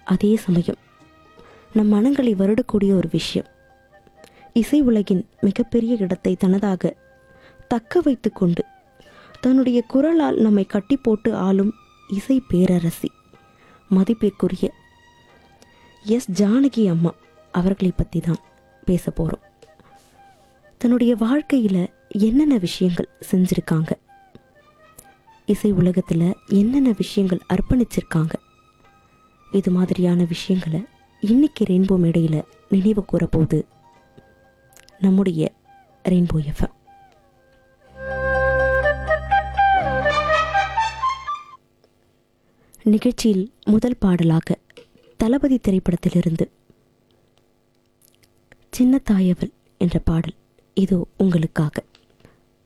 அதே சமயம் நம் மனங்களை வருடக்கூடிய ஒரு விஷயம் இசை உலகின் மிகப்பெரிய இடத்தை தனதாக தக்க வைத்து கொண்டு தன்னுடைய குரலால் நம்மை கட்டி போட்டு ஆளும் இசை பேரரசி மதிப்பிற்குரிய எஸ் ஜானகி அம்மா அவர்களை பற்றி தான் பேச போகிறோம் தன்னுடைய வாழ்க்கையில் என்னென்ன விஷயங்கள் செஞ்சுருக்காங்க இசை உலகத்தில் என்னென்ன விஷயங்கள் அர்ப்பணிச்சிருக்காங்க இது மாதிரியான விஷயங்களை இன்னைக்கு ரெயின்போ மேடையில் நினைவு கூறப்போகுது நம்முடைய ரெயின்போ எஃப்எம் நிகழ்ச்சியில் முதல் பாடலாக தளபதி திரைப்படத்திலிருந்து சின்ன தாயவள் என்ற பாடல் இதோ உங்களுக்காக